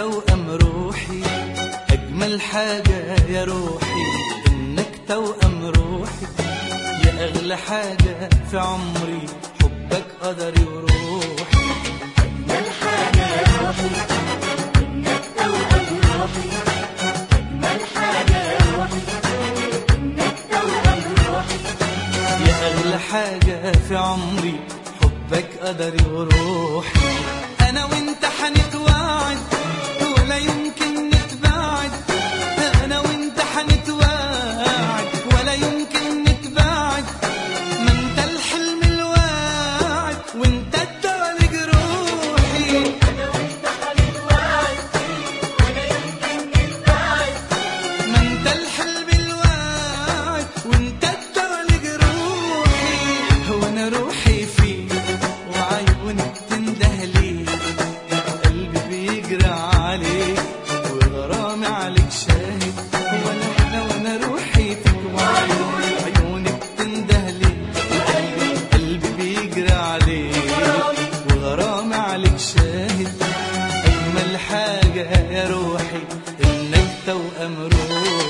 توأم روحي أجمل حاجة يا روحي إنك توأم روحي يا أغلى حاجة في عمري حبك قدري وروحي أجمل حاجة يا روحي إنك توأم روحي أجمل حاجة يا روحي إنك توأم روحي يا أغلى حاجة في عمري حبك قدري وروحي أنا وأنت حنتوعد ولا يمكن نتباعد أنا وأنت حنتوعد ولا يمكن نتباعد ما أنت الحلم الواعد وأنت الدواء لجروحي أنا وأنت هنتوعد ولا يمكن نتباعد ما انت الحلم الواعد وانت الدواء لجروحي هو انا روحي فيك وعيونك تنده ليك قلبي بيجري عليك وغرامي عليك شاهد وانا وانا وانا روحي فيك وعيونك عيونك تنده ليك وقلبي قلبي بيجري عليك وغرامي عليك شاهد أجمل حاجة يا روحي إنك توأم روحي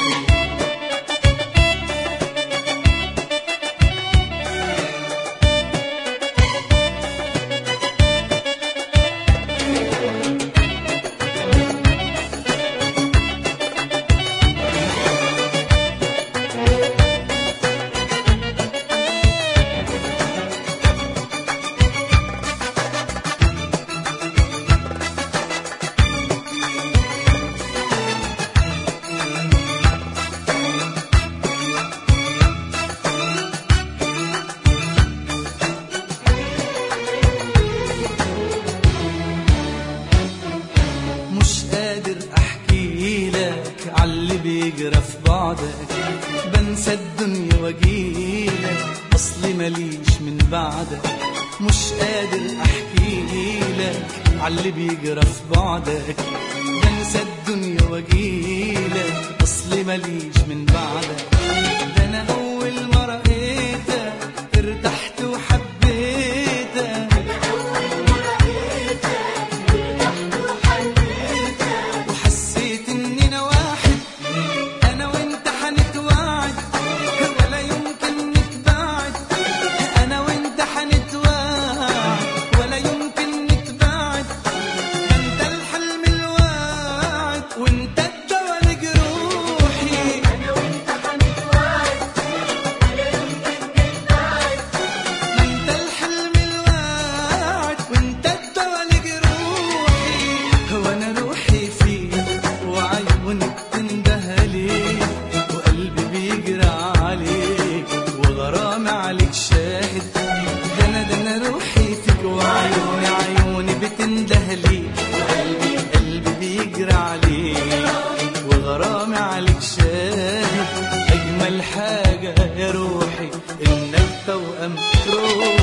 مش قادر احكي لك عاللي بيجرى في بعدك بنسى الدنيا واجيلك اصلي ماليش من بعدك مش قادر احكي لك عاللي بيجرى في بعدك بنسى الدنيا واجيلك اصلي ماليش من بعدك ده انا اول ما رأيتك ارتحت وحبيتك وحسيت اننا واحد انا وانت حنتواعد ولا يمكن نتباعد انا وانت حنتواعد ولا يمكن نتباعد انت الحلم الواعد وانت الدواء لجروحي أنا وأنت هنتوعد ولا يمكن نتباعد انت الحلم الواعد وانت الدواء لجروحي هو انا روحي فيك وعيونك تنده ليك وقلبي بيجري عليك وغرامي عليك شاهد ده انا ده انا روحي فيك وعيوني عيوني بتنده ليك وقلبي قلبي بيجري عليك وغرامي عليك شاهد اجمل حاجه يا روحي انك توأم روحي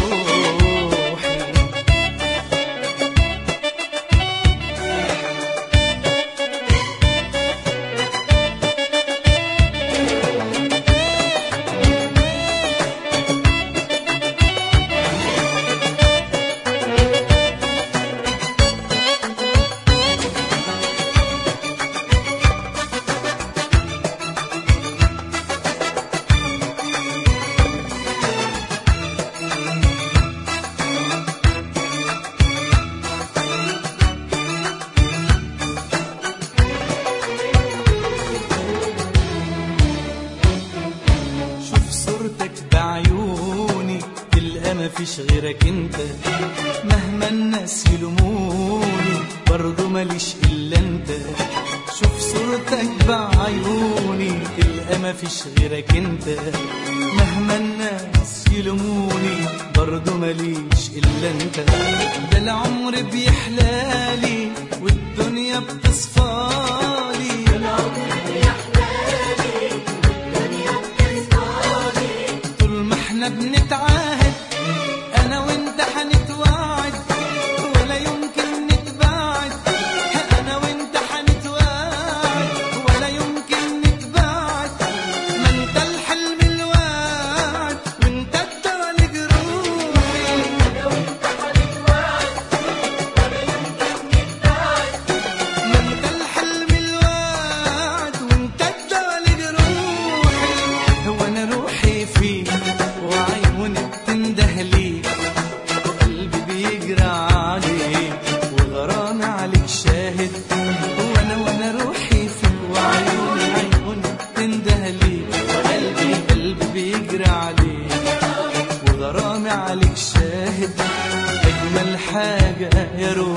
شوف صورتك بعيوني تلقى مفيش غيرك انت مهما الناس يلوموني برضه ماليش الا انت شوف صورتك بعيوني تلقى مفيش غيرك انت مهما الناس يلوموني برضه ماليش الا انت ده العمر بيحلالي والدنيا بتصفالي طول ما احنا بنتعاهد انا وانت حنتواعد ولا يمكن نتباعد انا وانت حنتواعد ولا يمكن نتباعد ما انت الحلم الواعد وانت الدواء لجروحي أنا وأنت هنتوعد ولا يمكن نتباعد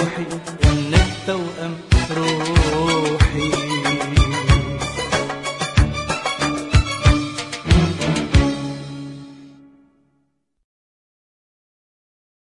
روحي انك توأم روحي